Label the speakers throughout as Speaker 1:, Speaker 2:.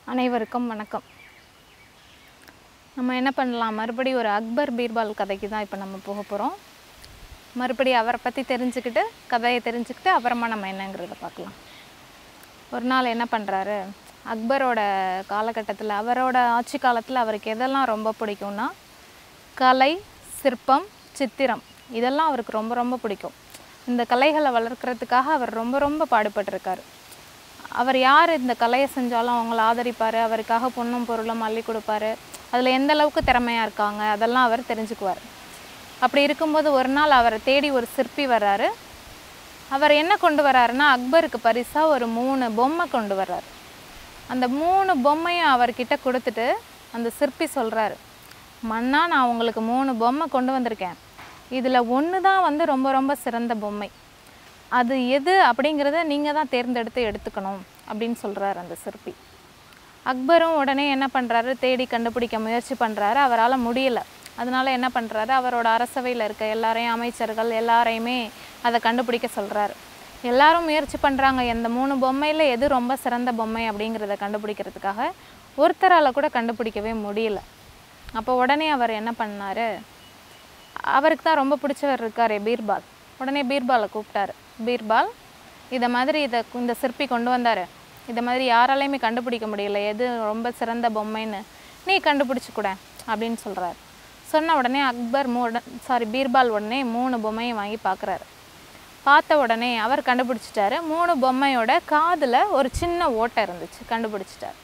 Speaker 1: அனைவருக்கும் வணக்கம் நம்ம என்ன பண்ணலாம் மறுபடியும் ஒரு அக்பர் பீர்பால் கதைக்கு தான் இப்போ நம்ம போக போகிறோம் மறுபடியும் அவரை பற்றி தெரிஞ்சுக்கிட்டு கதையை தெரிஞ்சுக்கிட்டு அப்புறமா நம்ம என்னங்கிறத பார்க்கலாம் ஒரு நாள் என்ன பண்ணுறாரு அக்பரோட காலகட்டத்தில் அவரோட ஆட்சி காலத்தில் அவருக்கு எதெல்லாம் ரொம்ப பிடிக்கும்னா கலை சிற்பம் சித்திரம் இதெல்லாம் அவருக்கு ரொம்ப ரொம்ப பிடிக்கும் இந்த கலைகளை வளர்க்குறதுக்காக அவர் ரொம்ப ரொம்ப பாடுபட்டிருக்காரு அவர் யார் இந்த கலையை செஞ்சாலும் அவங்கள ஆதரிப்பார் அவருக்காக பொண்ணும் பொருளும் அள்ளி கொடுப்பாரு அதில் எந்த அளவுக்கு திறமையாக இருக்காங்க அதெல்லாம் அவர் தெரிஞ்சுக்குவார் அப்படி இருக்கும்போது ஒரு நாள் அவரை தேடி ஒரு சிற்பி வர்றாரு அவர் என்ன கொண்டு வர்றாருன்னா அக்பருக்கு பரிசாக ஒரு மூணு பொம்மை கொண்டு வர்றாரு அந்த மூணு பொம்மையும் அவர்கிட்ட கொடுத்துட்டு அந்த சிற்பி சொல்கிறாரு மன்னா நான் உங்களுக்கு மூணு பொம்மை கொண்டு வந்திருக்கேன் இதில் ஒன்று தான் வந்து ரொம்ப ரொம்ப சிறந்த பொம்மை அது எது அப்படிங்கிறத நீங்கள் தான் தேர்ந்தெடுத்து எடுத்துக்கணும் அப்படின்னு சொல்கிறாரு அந்த சிற்பி அக்பரும் உடனே என்ன பண்ணுறாரு தேடி கண்டுபிடிக்க முயற்சி பண்ணுறாரு அவரால் முடியல அதனால என்ன பண்ணுறாரு அவரோட அரசவையில் இருக்க எல்லாரையும் அமைச்சர்கள் எல்லாரையுமே அதை கண்டுபிடிக்க சொல்கிறாரு எல்லாரும் முயற்சி பண்ணுறாங்க எந்த மூணு பொம்மையில் எது ரொம்ப சிறந்த பொம்மை அப்படிங்கிறத கண்டுபிடிக்கிறதுக்காக ஒருத்தரால் கூட கண்டுபிடிக்கவே முடியல அப்போ உடனே அவர் என்ன பண்ணார் அவருக்கு தான் ரொம்ப பிடிச்சவர் இருக்காரே பீர்பால் உடனே பீர்பாலை கூப்பிட்டாரு பீர்பால் இதை மாதிரி இதை இந்த சிற்பி கொண்டு வந்தார் இதை மாதிரி யாராலையுமே கண்டுபிடிக்க முடியல எது ரொம்ப சிறந்த பொம்மைன்னு நீ கண்டுபிடிச்சு கூட அப்படின்னு சொல்கிறாரு சொன்ன உடனே அக்பர் மூ சாரி பீர்பால் உடனே மூணு பொம்மையை வாங்கி பார்க்குறாரு பார்த்த உடனே அவர் கண்டுபிடிச்சிட்டாரு மூணு பொம்மையோட காதில் ஒரு சின்ன ஓட்டை இருந்துச்சு கண்டுபிடிச்சிட்டார்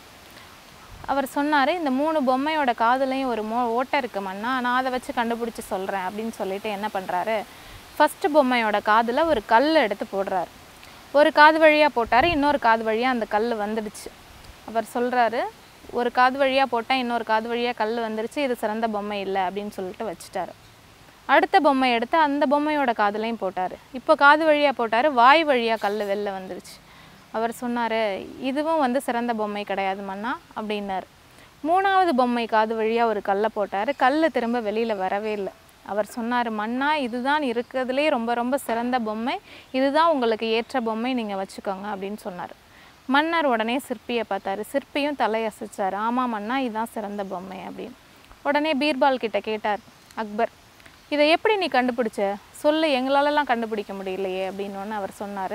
Speaker 1: அவர் சொன்னார் இந்த மூணு பொம்மையோட காதுலையும் ஒரு மோ ஓட்டை இருக்கு மண்ணா நான் அதை வச்சு கண்டுபிடிச்சி சொல்கிறேன் அப்படின்னு சொல்லிட்டு என்ன பண்ணுறாரு ஃபஸ்ட்டு பொம்மையோட காதில் ஒரு கல் எடுத்து போடுறாரு ஒரு காது வழியாக போட்டார் இன்னொரு காது வழியாக அந்த கல் வந்துடுச்சு அவர் சொல்கிறாரு ஒரு காது வழியாக போட்டேன் இன்னொரு காது வழியாக கல் வந்துடுச்சு இது சிறந்த பொம்மை இல்லை அப்படின்னு சொல்லிட்டு வச்சுட்டாரு அடுத்த பொம்மை எடுத்து அந்த பொம்மையோட காதுலையும் போட்டார் இப்போ காது வழியாக போட்டார் வாய் வழியாக கல் வெளில வந்துருச்சு அவர் சொன்னார் இதுவும் வந்து சிறந்த பொம்மை கிடையாது மன்னா அப்படின்னார் மூணாவது பொம்மை காது வழியாக ஒரு கல்லை போட்டார் கல் திரும்ப வெளியில் வரவே இல்லை அவர் சொன்னார் மன்னா இதுதான் இருக்கிறதுலே ரொம்ப ரொம்ப சிறந்த பொம்மை இதுதான் உங்களுக்கு ஏற்ற பொம்மை நீங்கள் வச்சுக்கோங்க அப்படின்னு சொன்னார் மன்னர் உடனே சிற்பியை பார்த்தாரு சிற்பியும் தலையசைச்சார் ஆமாம் மன்னா இதுதான் சிறந்த பொம்மை அப்படின்னு உடனே பீர்பால் கிட்ட கேட்டார் அக்பர் இதை எப்படி நீ கண்டுபிடிச்ச சொல்லு எங்களாலலாம் கண்டுபிடிக்க முடியலையே அப்படின்னு அவர் சொன்னார்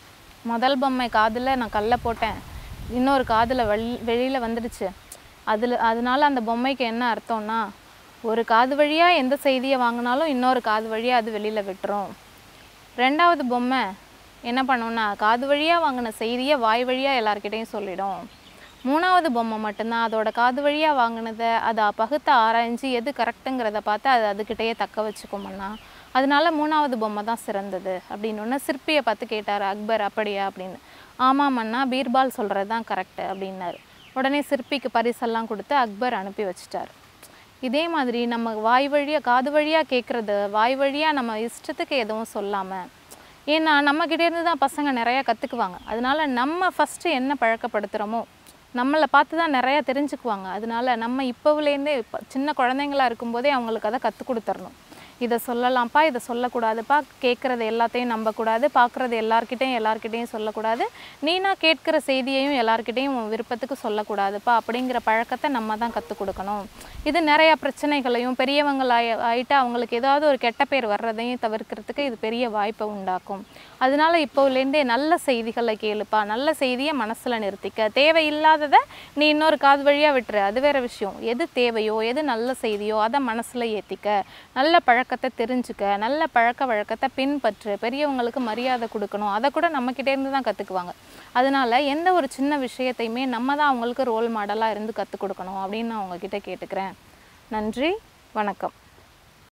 Speaker 1: முதல் பொம்மை காதில் நான் கல்லை போட்டேன் இன்னொரு காதில் வெளி வெளியில் வந்துடுச்சு அதில் அதனால அந்த பொம்மைக்கு என்ன அர்த்தம்னா ஒரு காது வழியாக எந்த செய்தியை வாங்கினாலும் இன்னொரு காது வழியாக அது வெளியில் விட்டுரும் ரெண்டாவது பொம்மை என்ன பண்ணுன்னா காது வழியாக வாங்கின செய்தியை வாய் வழியாக எல்லார்கிட்டையும் சொல்லிடும் மூணாவது பொம்மை மட்டும்தான் அதோட காது வழியாக வாங்கினதை அதை பகுத்து ஆராய்ஞ்சு எது கரெக்டுங்கிறத பார்த்து அது அதுக்கிட்டேயே தக்க வச்சுக்கோமண்ணா அதனால மூணாவது பொம்மை தான் சிறந்தது அப்படின்னு ஒன்று சிற்பியை பார்த்து கேட்டார் அக்பர் அப்படியா அப்படின்னு ஆமாம் அண்ணா பீர்பால் சொல்கிறது தான் கரெக்டு அப்படின்னாரு உடனே சிற்பிக்கு பரிசெல்லாம் கொடுத்து அக்பர் அனுப்பி வச்சிட்டார் இதே மாதிரி நம்ம வாய் வழியாக காது வழியாக கேட்குறது வாய் வழியாக நம்ம இஷ்டத்துக்கு எதுவும் சொல்லாமல் ஏன்னா நம்மக்கிட்ட இருந்து தான் பசங்க நிறையா கற்றுக்குவாங்க அதனால நம்ம ஃபஸ்ட்டு என்ன பழக்கப்படுத்துகிறோமோ நம்மளை பார்த்து தான் நிறையா தெரிஞ்சுக்குவாங்க அதனால நம்ம இப்போவுலேருந்தே இப்போ சின்ன குழந்தைங்களா இருக்கும்போதே அவங்களுக்கு அதை கற்றுக் கொடுத்துடணும் இதை சொல்லலாம்ப்பா இதை சொல்லக்கூடாதுப்பா கேட்குறது எல்லாத்தையும் நம்பக்கூடாது பார்க்குறது எல்லார்கிட்டையும் எல்லார்கிட்டையும் சொல்லக்கூடாது நீனா கேட்குற செய்தியையும் எல்லார்கிட்டையும் உன் விருப்பத்துக்கு சொல்லக்கூடாதுப்பா அப்படிங்கிற பழக்கத்தை நம்ம தான் கற்றுக் கொடுக்கணும் இது நிறையா பிரச்சனைகளையும் பெரியவங்களாய் ஆயிட்டு அவங்களுக்கு ஏதாவது ஒரு கெட்ட பேர் வர்றதையும் தவிர்க்கிறதுக்கு இது பெரிய வாய்ப்பை உண்டாக்கும் அதனால இப்போலேருந்தே நல்ல செய்திகளை கேளுப்பா நல்ல செய்தியை மனசில் நிறுத்திக்க தேவையில்லாததை நீ இன்னொரு காது வழியாக விட்டுரு அது வேற விஷயம் எது தேவையோ எது நல்ல செய்தியோ அதை மனசில் ஏற்றிக்க நல்ல பழக்கத்தை தெரிஞ்சுக்க நல்ல பழக்க வழக்கத்தை பின்பற்று பெரியவங்களுக்கு மரியாதை கொடுக்கணும் அதை கூட நம்மக்கிட்டேருந்து தான் கற்றுக்குவாங்க அதனால எந்த ஒரு சின்ன விஷயத்தையுமே நம்ம தான் அவங்களுக்கு ரோல் மாடலாக இருந்து கற்றுக் கொடுக்கணும் அப்படின்னு நான் உங்ககிட்ட கேட்டுக்கிறேன் நன்றி வணக்கம்